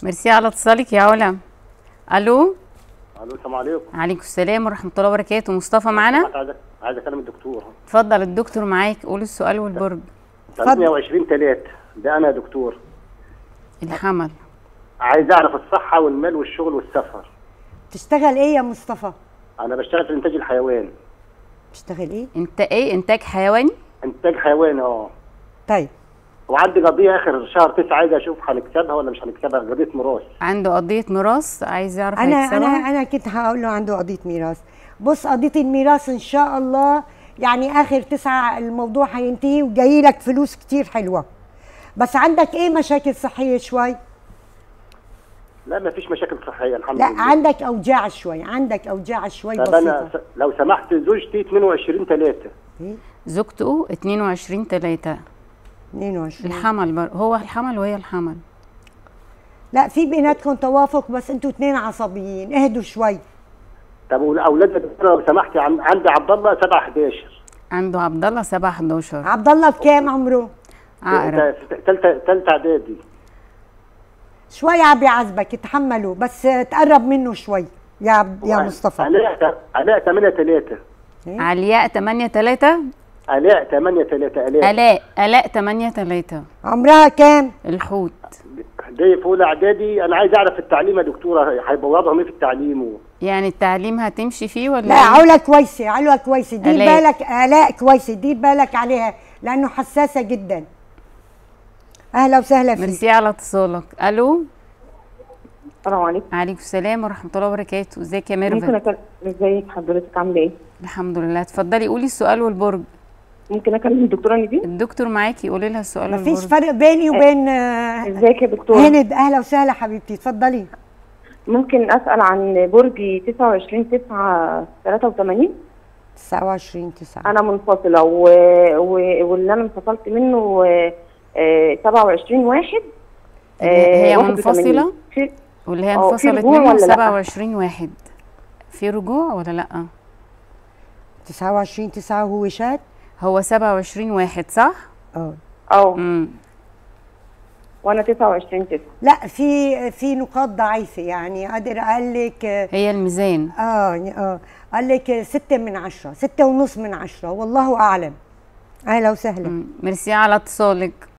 ميرسي على اتصالك يا علا الو الو السلام عليكم عليكم السلام ورحمه الله وبركاته مصطفى معانا عايز عايز اكلم الدكتور اتفضل الدكتور معاك قول السؤال والبرج 320 3 ده انا يا دكتور الحمل عايز اعرف الصحه والمال والشغل والسفر تشتغل ايه يا مصطفى انا بشتغل في الانتاج الحيواني تشتغل ايه انت ايه انتاج حيواني انتاج حيواني اه طيب وعندي قضيه اخر شهر 9 عايز اشوف هنكسبها ولا مش هنكسبها قضيه ميراث عنده قضيه ميراث عايز يعرف انا انا هيكسبها انا كنت هقول له عنده قضيه ميراث بص قضيه الميراث ان شاء الله يعني اخر تسعة الموضوع هينتهي وجاي لك فلوس كتير حلوه بس عندك ايه مشاكل صحيه شوي لا ما فيش مشاكل صحيه الحمد لا لله عندك اوجاع شوي عندك اوجاع شوي طب انا بسيطه س- لو سمحت زوجتي 22 3 إيه؟ زوجته 22 3 22 الحمل بر... هو الحمل وهي الحمل لا في بيناتكم توافق بس انتوا اتنين عصبيين اهدوا شوي طب والاولاد دكتور لو سمحتي عن- عندي عبد الله 7 11 عنده عبد الله 7 11 عبد الله بكام عمره عقرب ثالثه ثالثه اعدادي شوي عم يعذبك اتحملوا بس تقرب منه شوي يا عبد يا مصطفى علاء علاء 8 3 علياء 8 3 علاء 8 3 علاء الاء الاء 8 3 عمرها كام الحوت دي في اولى اعدادي انا عايز اعرف التعليم يا دكتوره هيبقى وضعهم ايه في التعليم و... يعني التعليم هتمشي فيه ولا لا إيه؟ علا كويسه علا كويسه دير آلاء. بالك الاء كويسه دير بالك عليها لانه حساسه جدا اهلا وسهلا فيك ميرسي على اتصالك الو السلام عليكم عليكم السلام ورحمه الله وبركاته ازيك يا ممكن ميرفت اكلم ازيك حضرتك عامله ايه الحمد لله اتفضلي قولي السؤال والبرج ممكن اكلم الدكتوره نيفين الدكتور معاكي قولي لها السؤال مفيش والبرج فرق بيني وبين آه، ازيك يا دكتوره هند اهلا وسهلا حبيبتي اتفضلي ممكن اسال عن برجي 29 9 83 29 9 انا منفصله و... و... واللي انا انفصلت منه آه، 27 واحد هي آه، 81. منفصلة؟ في واللي هي اه، في انفصلت رجوع منه ولا لأ؟ 27 واحد في رجوع ولا لا 29 9 هو شاد هو 27 واحد صح اه اه امم وانا 29 9 لا في في نقاط ضعيفه يعني قادر اقول لك اه هي الميزان اه قال لك 6 من 10 6 ونص من 10 والله اعلم اهلا وسهلا مم. ميرسي على اتصالك